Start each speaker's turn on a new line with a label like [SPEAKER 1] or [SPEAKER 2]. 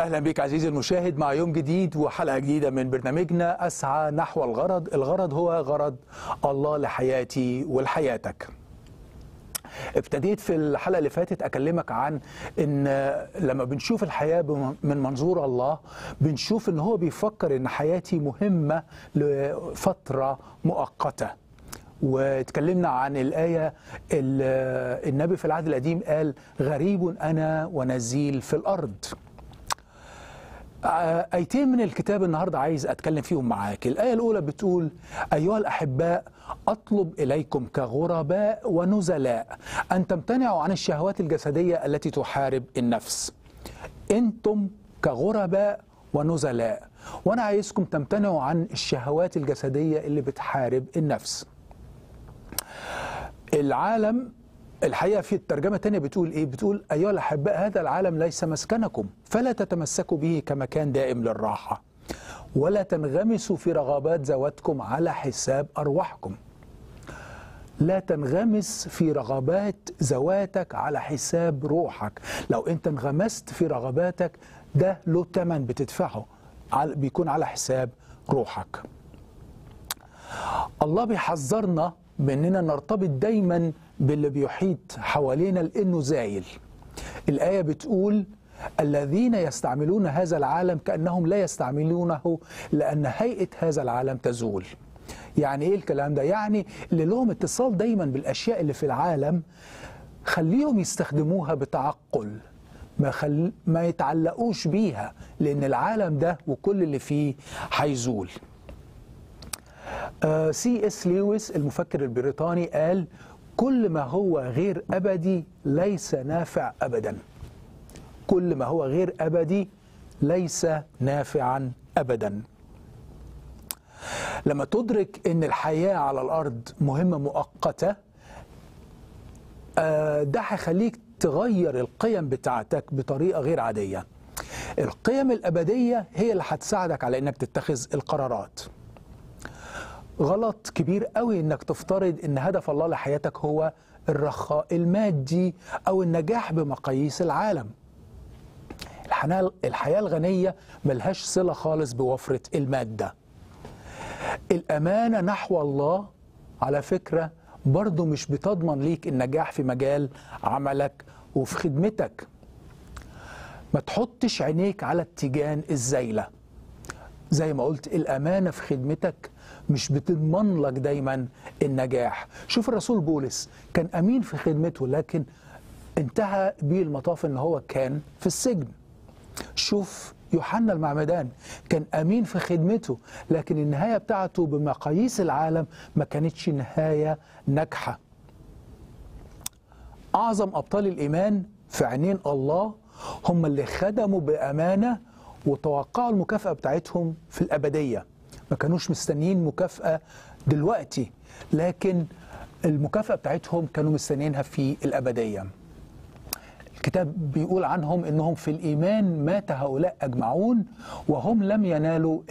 [SPEAKER 1] اهلا بك عزيزي المشاهد مع يوم جديد وحلقه جديده من برنامجنا اسعى نحو الغرض، الغرض هو غرض الله لحياتي ولحياتك. ابتديت في الحلقه اللي فاتت اكلمك عن ان لما بنشوف الحياه بم- من منظور الله بنشوف ان هو بيفكر ان حياتي مهمه لفتره مؤقته. واتكلمنا عن الآية ال- النبي في العهد القديم قال غريب أنا ونزيل في الأرض آه، آيتين من الكتاب النهاردة عايز أتكلم فيهم معاك الآية الأولى بتقول أيها الأحباء أطلب إليكم كغرباء ونزلاء أن تمتنعوا عن الشهوات الجسدية التي تحارب النفس أنتم كغرباء ونزلاء وأنا عايزكم تمتنعوا عن الشهوات الجسدية اللي بتحارب النفس العالم الحقيقة في الترجمة الثانية بتقول إيه؟ بتقول أيها الأحباء هذا العالم ليس مسكنكم فلا تتمسكوا به كمكان دائم للراحة ولا تنغمسوا في رغبات ذواتكم على حساب أرواحكم لا تنغمس في رغبات ذواتك على حساب روحك لو انت انغمست في رغباتك ده له ثمن بتدفعه على- بيكون على حساب روحك الله بيحذرنا باننا نرتبط دايما باللي بيحيط حوالينا لانه زايل الايه بتقول الذين يستعملون هذا العالم كانهم لا يستعملونه لان هيئه هذا العالم تزول يعني ايه الكلام ده يعني اللي لهم اتصال دايما بالاشياء اللي في العالم خليهم يستخدموها بتعقل ما خل... ما يتعلقوش بيها لان العالم ده وكل اللي فيه هيزول آه، سي اس لويس المفكر البريطاني قال كل ما هو غير ابدي ليس نافع ابدا كل ما هو غير ابدي ليس نافعا ابدا لما تدرك ان الحياه على الارض مهمه مؤقته آه، ده هيخليك تغير القيم بتاعتك بطريقه غير عاديه القيم الابديه هي اللي هتساعدك على انك تتخذ القرارات غلط كبير قوي انك تفترض ان هدف الله لحياتك هو الرخاء المادي او النجاح بمقاييس العالم الحنال- الحياة الغنية ملهاش صلة خالص بوفرة المادة الأمانة نحو الله على فكرة برضو مش بتضمن ليك النجاح في مجال عملك وفي خدمتك ما تحطش عينيك على التيجان الزايله زي ما قلت الأمانة في خدمتك مش بتضمن لك دايما النجاح شوف الرسول بولس كان أمين في خدمته لكن انتهى بيه المطاف ان هو كان في السجن شوف يوحنا المعمدان كان أمين في خدمته لكن النهاية بتاعته بمقاييس العالم ما كانتش نهاية ناجحة أعظم أبطال الإيمان في عينين الله هم اللي خدموا بأمانة وتوقعوا المكافأة بتاعتهم في الأبدية ما كانوش مستنيين مكافأة دلوقتي لكن المكافأة بتاعتهم كانوا مستنيينها في الأبدية الكتاب بيقول عنهم انهم في الايمان مات هؤلاء اجمعون وهم لم ينالوا